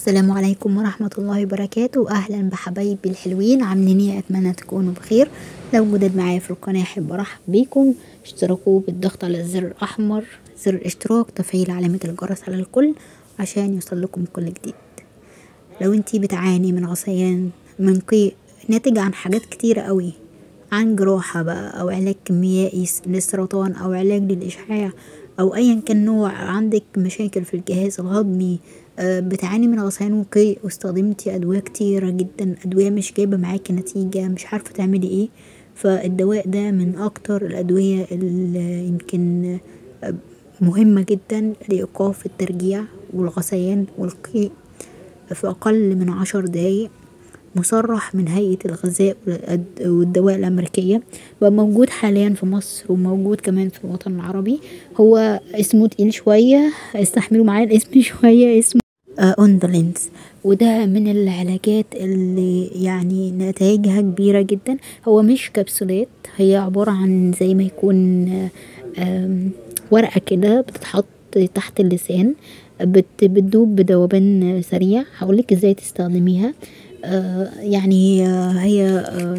السلام عليكم ورحمة الله وبركاته أهلا بحبايبي الحلوين عاملين ايه أتمنى تكونوا بخير لو جداد معايا في القناة أحب أرحب بيكم اشتركوا بالضغط على الزر الأحمر زر الاشتراك تفعيل علامة الجرس على الكل عشان يوصلكم كل جديد لو انتي بتعاني من غثيان من قيء ناتج عن حاجات كتيرة قوي عن جراحة بقى أو علاج كيميائي للسرطان أو علاج للإشعاع أو أيا كان نوع عندك مشاكل في الجهاز الهضمي آه، بتعاني من غثيان وقيء واستخدمتي أدوية كتيرة جدا أدوية مش جايبة معاكي نتيجة مش عارفة تعملي ايه فالدواء ده من أكتر الأدوية اللي يمكن آه، مهمة جدا لإيقاف الترجيع والغثيان والقيء في أقل من عشر دقايق مصرح من هيئة الغذاء والأد- والدواء الأمريكية بقى موجود حاليا في مصر وموجود كمان في الوطن العربي هو اسمه تقيل شوية استحملوا معايا الاسم شوية اسمه اوندلينز وده من العلاجات اللي يعني نتائجها كبيرة جدا هو مش كبسولات هي عبارة عن زي ما يكون آه، آم، ورقة كده بتتحط تحت اللسان بت بتدوب بذوبان سريع هقولك ازاي تستخدميها آه، يعني آه، هي آم،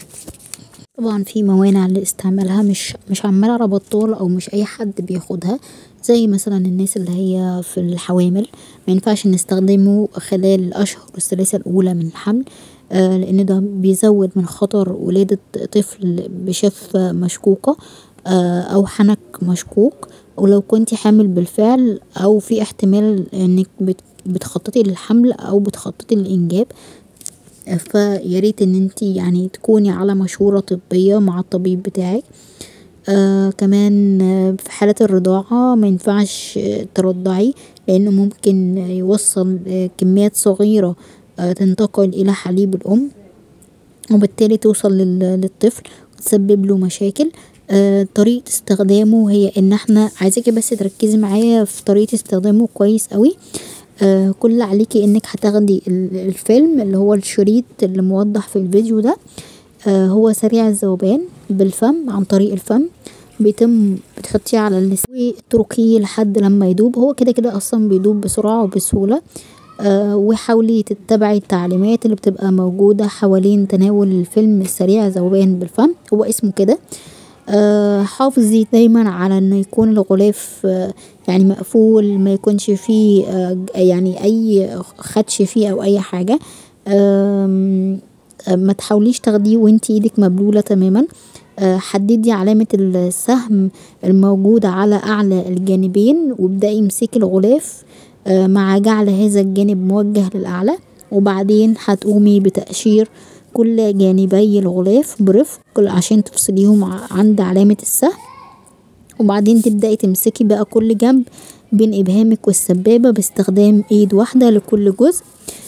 طبعا في موانع لاستعمالها مش مش عمالة على بطال او مش اي حد بياخدها زي مثلا الناس اللي هي في الحوامل مينفعش نستخدمه خلال الاشهر الثلاثة الاولى من الحمل آه لان ده بيزود من خطر ولادة طفل بشفة مشكوكة آه او حنك مشكوك ولو كنتي حامل بالفعل او في احتمال انك بت- بتخططي للحمل او بتخططي للانجاب فياريت ان انتي يعني تكوني على مشورة طبية مع الطبيب بتاعك آه كمان آه، في حالة الرضاعة مينفعش آه، ترضعي لأنه ممكن يوصل آه، كميات صغيرة آه، تنتقل إلى حليب الأم وبالتالي توصل لل- للطفل وتسبب له مشاكل آه، طريقة استخدامه هي ان احنا عايزاكي بس تركزي معايا في طريقة استخدامه كويس قوي آه، كل اللي عليكي انك هتاخدي ال- الفيلم اللي هو الشريط اللي موضح في الفيديو ده آه، هو سريع الذوبان بالفم عن طريق الفم بيتم بتحطيه على اللسان وتركيه لحد لما يدوب هو كده كده اصلا بيدوب بسرعة وبسهولة آه وحاولي تتبعي التعليمات اللي بتبقى موجودة حوالين تناول الفيلم السريع ذوبان بالفم هو اسمه كده آه حافظي دايما على انه يكون الغلاف آه يعني مقفول ما يكونش فيه آه ج- يعني اي خدش فيه او اي حاجة آم، آه ما تحاوليش تاخديه وانتي ايدك مبلولة تماما آه، حددي علامة السهم الموجودة على أعلى الجانبين وابدأي امسكي الغلاف آه، مع جعل هذا الجانب موجه للأعلى وبعدين هتقومي بتقشير كل جانبي الغلاف برفق عشان تفصليهم ع- عند علامة السهم وبعدين تبدأي تمسكي بقى كل جنب بين إبهامك والسبابة باستخدام إيد واحدة لكل جزء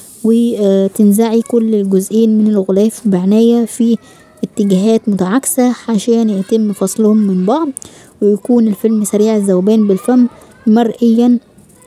وتنزعي كل الجزئين من الغلاف بعناية في اتجاهات متعاكسة عشان يتم فصلهم من بعض ويكون الفيلم سريع الذوبان بالفم مرئيا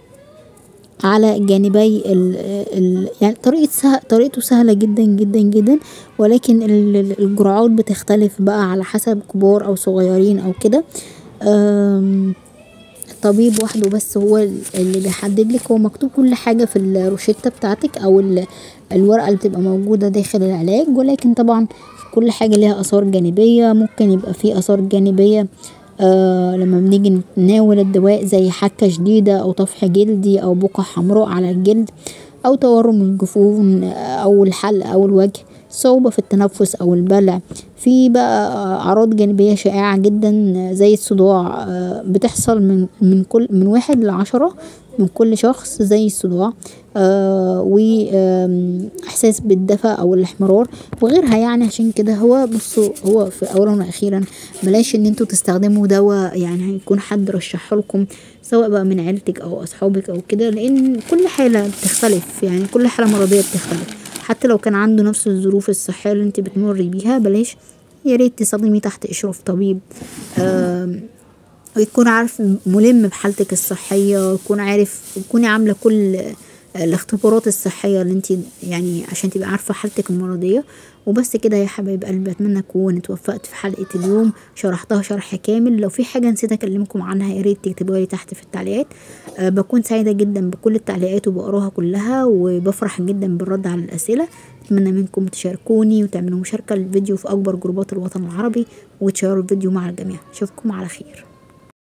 على جانبي ال ال يعني طريقة سه طريقته سهلة جدا جدا جدا ولكن ال- ال- الجرعات بتختلف بقى على حسب كبار أو صغيرين أو كده آم، الطبيب وحده بس هو ال- اللي بيحدد لك هو مكتوب كل حاجة في الروشتة بتاعتك أو ال- الورقة اللي بتبقى موجودة داخل العلاج ولكن طبعا كل حاجة ليها آثار جانبية ممكن يبقى في آثار جانبية آه لما بنيجي نتناول الدواء زي حكة شديدة أو طفح جلدي أو بقع حمراء على الجلد أو تورم الجفون أو الحلق أو الوجه صعوبة في التنفس أو البلع في بقى أعراض جانبية شائعة جدا زي الصداع آه، بتحصل من من كل من واحد لعشرة من كل شخص زي الصداع آه وإحساس بالدفى أو الاحمرار وغيرها يعني عشان كده هو بصوا هو في أولا وأخيرا بلاش إن انتوا تستخدموا دواء يعني هيكون حد رشحه لكم سواء بقى من عيلتك أو أصحابك أو كده لأن كل حالة بتختلف يعني كل حالة مرضية بتختلف حتى لو كان عنده نفس الظروف الصحية اللي انت بتمري بيها بلاش يا ريت تستخدمي تحت إشراف طبيب آم، ويكون عارف ملم بحالتك الصحية يكون عارف تكوني عاملة كل الاختبارات الصحية اللي انت يعني عشان تبقى عارفة حالتك المرضية وبس كده يا حبايب قلبي اتمنى اكون اتوفقت في حلقة اليوم شرحتها شرح كامل لو في حاجة نسيت اكلمكم عنها يا ريت تكتبوها لي تحت في التعليقات أه بكون سعيدة جدا بكل التعليقات وبقراها كلها وبفرح جدا بالرد على الاسئلة اتمنى منكم تشاركوني وتعملوا مشاركة للفيديو في اكبر جروبات الوطن العربي وتشيروا الفيديو مع الجميع اشوفكم على خير